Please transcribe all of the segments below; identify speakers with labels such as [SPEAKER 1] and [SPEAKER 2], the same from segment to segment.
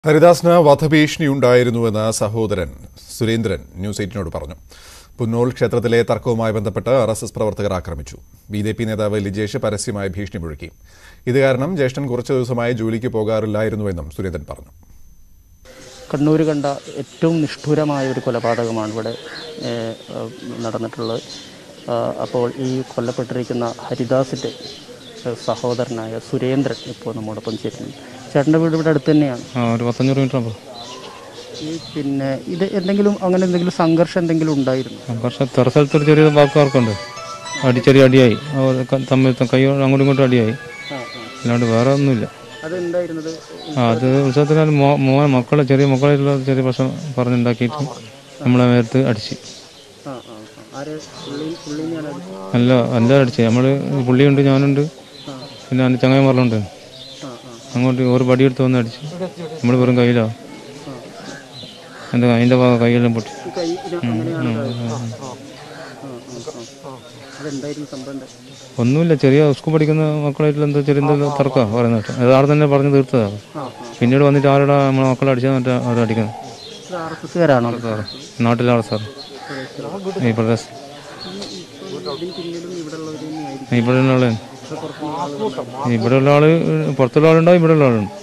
[SPEAKER 1] ഹരിദാസിന് വധഭീഷണിയുണ്ടായിരുന്നുവെന്ന് സഹോദരൻ സുരേന്ദ്രൻ ന്യൂസ് എയ്റ്റിനോട് പറഞ്ഞു പുന്നോൾ ക്ഷേത്രത്തിലെ തർക്കവുമായി ബന്ധപ്പെട്ട് ആർ എസ് എസ് പ്രവർത്തകർ ആക്രമിച്ചു ബി ജെ പി നേതാവ് ലിജേഷ് പരസ്യമായി ഭീഷണി മുഴക്കി ഇത് കാരണം ജ്യേഷ്ഠൻ കുറച്ചു ദിവസമായി ജോലിക്ക് പോകാറില്ലായിരുന്നുവെന്നും സുരേന്ദ്രൻ പറഞ്ഞു
[SPEAKER 2] കണ്ണൂർ കണ്ട ഏറ്റവും നിഷ്ഠുരമായ ഒരു കൊലപാതകമാണ് ഇവിടെ ഏഹ്, ഏഹ്, നടന്നിട്ടുള്ളത് ആ, അപ്പോൾ ഈ കൊല്ലപ്പെട്ടിരിക്കുന്ന ഹരിദാസിൻ്റെ ഏഹ്, സഹോദരനായ സുരേന്ദ്രൻ ഇപ്പോൾ നമ്മോടൊപ്പം ചേരുന്നു ചേട്ടൻ്റെ വീട് ഇവിടെ അടുത്ത് തന്നെയാണ്
[SPEAKER 3] ആ ഒരു പത്തഞ്ഞൂറ് മീറ്റർ അപ്പോൾ
[SPEAKER 2] ഈ പിന്നെ ഇത് എന്തെങ്കിലും അങ്ങനെ എന്തെങ്കിലും സംഘർഷം എന്തെങ്കിലും ഉണ്ടായിരുന്നു
[SPEAKER 3] പക്ഷേ തെറ സ്ഥലത്തൊരു ചെറിയ വാക്കുകാർക്കുണ്ട് അടി ചെറിയ അടിയായി അവർ ക- തമ്മിൽ ത- കൈ അങ്ങോട്ടും ഇങ്ങോട്ടും അടിയായി
[SPEAKER 2] ആ ആ
[SPEAKER 3] അല്ലാണ്ട് വേറെ ഒന്നുമില്ല
[SPEAKER 2] അതെന്തായിരുന്നത്
[SPEAKER 3] ആ അത് ഉത്സവത്തിന് മോ മോൻ മക്കളെ ചെറിയ മക്കളായിട്ടുള്ള ചെറിയ പ്രശ്നം പറഞ്ഞുണ്ടാക്കിയിട്ട് നമ്മളെ മേത്ത് അടിച്ച്
[SPEAKER 2] ആ ആ ആ. ആര് പുള്ളി പുള്ളിനെയാണ് അടിച്ചത്?
[SPEAKER 3] നല്ല നല്ല അടിച്ച് നമ്മൾ പുള്ളിയുണ്ട് ഞാനുണ്ട്
[SPEAKER 2] ആ
[SPEAKER 3] പിന്നെ എൻ്റെ ചങ്ങായിമാരിലുണ്ട്
[SPEAKER 2] ആ ആ
[SPEAKER 3] അങ്ങോട്ട് ഒരു പടിയെടുത്ത് വന്ന് അടിച്ച് നമ്മൾ വെറും കയ്യിലോ
[SPEAKER 2] ആ.
[SPEAKER 3] എൻ്റെ അതിൻ്റെ ഭാഗം കൈയെല്ലാം പൊട്ടി
[SPEAKER 2] ഈ കൈ ഇത് അങ്ങനെയാണ് ഇതായത്. ആ ആ ആ ആ. അതെന്തായിരുന്നു സംഭവം എന്താ?
[SPEAKER 3] ഒന്നുമില്ല ചെറിയ സ്കൂൾ പഠിക്കുന്ന മക്കളായിട്ടുള്ള എന്താ ചെറിയ എന്താ തർക്കം പറയുന്നത് അത് ആടെ തന്നെ പറഞ്ഞു തീർത്തതാണ്
[SPEAKER 2] ആ ആ
[SPEAKER 3] പിന്നീട് വന്നിട്ട് ആരുടെ നമ്മളെ മക്കളെ അടിച്ചാൽ മറ്റേ അവർ അടിക്കുന്നത്
[SPEAKER 2] ഇത് ആർ എസ് എസ്സുകാരാണോ
[SPEAKER 3] സാറ് നാട്ടിലാണ് സാർ ഈ പ്രദേശം
[SPEAKER 2] ഇതിന് പിന്നിലും ഇവിടെ ഉള്ളവർ തന്നെയായിരിക്കും
[SPEAKER 3] ഇവിടെ ഉള്ള ആള്
[SPEAKER 2] ഇത് പുറത്തുനിന്ന് ആളുകളുണ്ടോ?
[SPEAKER 3] ഇവിടെ ഉള്ള ആള് പുറത്തുള്ള ആളുണ്ടാവും ഇവിടെ ഉള്ള ആളുണ്ട്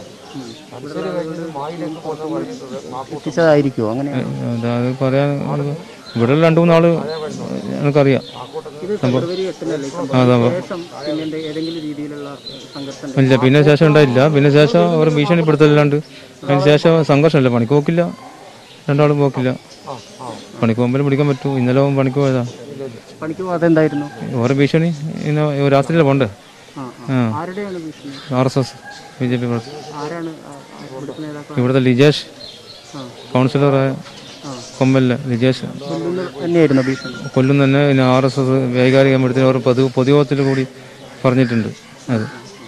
[SPEAKER 2] എത്തിച്ചതായിരിക്കുമോ അങ്ങനെ
[SPEAKER 3] അത് പറയാൻ ഇവിടെ ഉള്ള രണ്ട് മൂന്നാള് എനിക്കറിയാം
[SPEAKER 2] ഇത് ഫെബ്രുവരി എട്ടിനല്ലേ ഈ സംഭവം?
[SPEAKER 3] അതാ
[SPEAKER 2] ശേഷം പിന്നെ എന്ത് ഏതെങ്കിലും രീതിയിലുള്ള സംഘർഷം ഉണ്ടായി?
[SPEAKER 3] ഇല്ല പിന്നെ ശേഷം ഉണ്ടായില്ല പിന്നെ ശേഷം അവർ ഭീഷണിപ്പെടുത്തല്ലാണ്ട് അതിന് ശേഷം സംഘർഷമില്ല പണിക്ക് പോക്കില്ല രണ്ടാളും പോക്കില്ല പണിക്ക് പോകുമ്പോൾ പിടിക്കാൻ പറ്റൂ ഇന്നലെ അവൻ പണിക്ക് പോയതാ
[SPEAKER 2] പണിക്ക് പോകാതെ എന്തായിരുന്നു
[SPEAKER 3] ഓരോ ഭീഷണി ഇന്ന് രാത്രിയിലെ പോണ്ടേ
[SPEAKER 2] ആ ആ.
[SPEAKER 3] ആ
[SPEAKER 2] ആരുടെയാണ് ഭീഷണി
[SPEAKER 3] R S S B J P
[SPEAKER 2] ആരാണ് ആ- ആ ഇവിടുത്തെ നേതാക്കൾ
[SPEAKER 3] ഇവിടുത്തെ ലിജേഷ്
[SPEAKER 2] ആ
[SPEAKER 3] കൗൺസിലറായ
[SPEAKER 2] ആ
[SPEAKER 3] കൊമ്പല്ല ലിജേഷ്
[SPEAKER 2] കൊല്ലുന്ന തന്നെയായിരുന്നു ഭീഷണി
[SPEAKER 3] കൊല്ലും തന്നെ പിന്നെ ആർ എസ് എസ് വൈകാരിക മഠത്തിൽ അവർ പൊതു പൊതുയോഗത്തിൽ കൂടി പറഞ്ഞിട്ടുണ്ട് അത്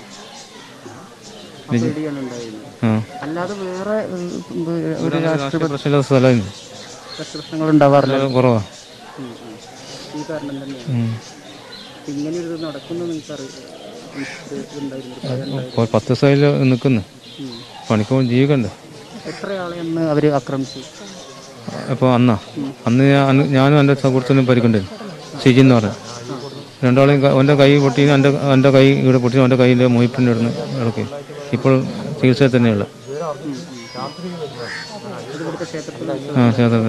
[SPEAKER 2] ആ പേടിയാണ് ഉണ്ടായിരുന്നത്
[SPEAKER 3] ആ
[SPEAKER 2] അല്ലാതെ വേറെ ഉം, ഉം, ഒരു
[SPEAKER 3] ഇവിടെ രാഷ്ട്രീയ പ്രശ്നമില്ലാത്ത സ്ഥലമായിരുന്നു
[SPEAKER 2] പ്രശ്നങ്ങൾ ഉണ്ടാവാറില്ല
[SPEAKER 3] വളരെ കുറവാ
[SPEAKER 2] ഉം, ഉം. ഈ കാരണം തന്നെയാണ്
[SPEAKER 3] ഉം.
[SPEAKER 2] അപ്പൊ ഇങ്ങനെ ഒരു ഇത് നടക്കുന്നു നിങ്ങൾക്ക് അറിയാം ഉണ്ടായിരുന്നു ഒരു ഭയം ഉണ്ടായിരുന്നു.
[SPEAKER 3] ഇപ്പോൾ പത്ത് ദിവസമായില്ല നിൽക്കുന്നു
[SPEAKER 2] ഉം.
[SPEAKER 3] പണിക്ക് പോയി ജീവിക്കണ്ടേ
[SPEAKER 2] എത്രയാളെ അന്ന് അവർ ആക്രമിച്ചു
[SPEAKER 3] അപ്പോൾ അന്നാ അന്ന് ഞാൻ അന്ന് ഞാനും എൻ്റെ സുഹൃത്തിനും പരിക്കുണ്ടായിരുന്നു ഷിജി എന്ന് പറഞ്ഞു രണ്ടാളെയും ക- അവൻ്റെ കൈ പൊട്ടി എൻ്റെ എൻ്റെ കൈ ഇവിടെ പൊട്ടി അവൻ്റെ കയ്യിൻ്റെ മൊയ്പ്പിൻ്റെ ഇടുന്ന് ഇളക്കി ഇപ്പോൾ ചികിത്സയിൽ തന്നെയുള്ള
[SPEAKER 2] ഇത് ഇവിടുത്തെ ക്ഷേത്രത്തിൽ
[SPEAKER 3] ആ ചേർത്ത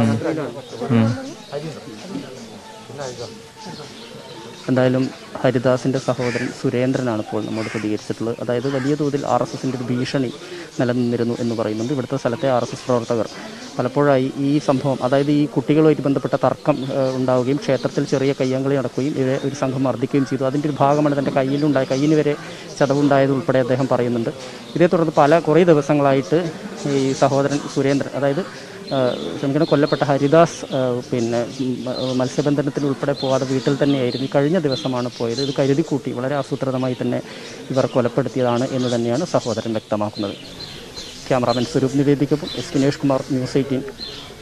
[SPEAKER 2] എന്തായാലും ഹരിദാസിൻ്റെ സഹോദരൻ സുരേന്ദ്രനാണ് ഇപ്പോൾ നമ്മോട് പ്രതികരിച്ചിട്ടുള്ളത് അതായത് വലിയ തോതിൽ ആർ എസ് എസിൻ്റെ ഒരു ഭീഷണി നിലനിന്നിരുന്നു എന്ന് പറയുന്നുണ്ട് ഇവിടുത്തെ സ്ഥലത്തെ ആർ എസ് എസ് പ്രവർത്തകർ പലപ്പോഴായി ഈ സംഭവം അതായത് ഈ കുട്ടികളുമായിട്ട് ബന്ധപ്പെട്ട തർക്കം ഏഹ്, ഉണ്ടാവുകയും ക്ഷേത്രത്തിൽ ചെറിയ കയ്യാങ്കളി നടക്കുകയും ഇവരെ ഒരു സംഘം മർദ്ദിക്കുകയും ചെയ്തു അതിൻ്റെ ഒരു ഭാഗമാണ് തൻ്റെ കയ്യിലുണ്ടായ കയ്യിന് വരെ ചതവുണ്ടായത് ഉൾപ്പെടെ അദ്ദേഹം പറയുന്നുണ്ട് ഇതേ തുടർന്ന് പല കുറേ ദിവസങ്ങളായിട്ട് ഈ സഹോദരൻ സുരേന്ദ്രൻ അതായത് ഏഹ് ക്ഷമിക്കണം കൊല്ലപ്പെട്ട ഹരിദാസ് ഏഹ് പിന്നെ ഉം, ഏഹ് മത്സ്യബന്ധനത്തിൽ ഉൾപ്പെടെ പോകാതെ വീട്ടിൽ തന്നെയായിരുന്നു ഈ കഴിഞ്ഞ ദിവസമാണ് പോയത് ഇത് കരുതിക്കൂട്ടി വളരെ ആസൂത്രിതമായി തന്നെ ഇവർ കൊലപ്പെടുത്തിയതാണ് എന്ന് തന്നെയാണ് സഹോദരൻ വ്യക്തമാക്കുന്നത് ക്യാമറാമാൻ സ്വരൂപ് നിവേദിക്കൊപ്പം S Vinesh Kumar News eighteen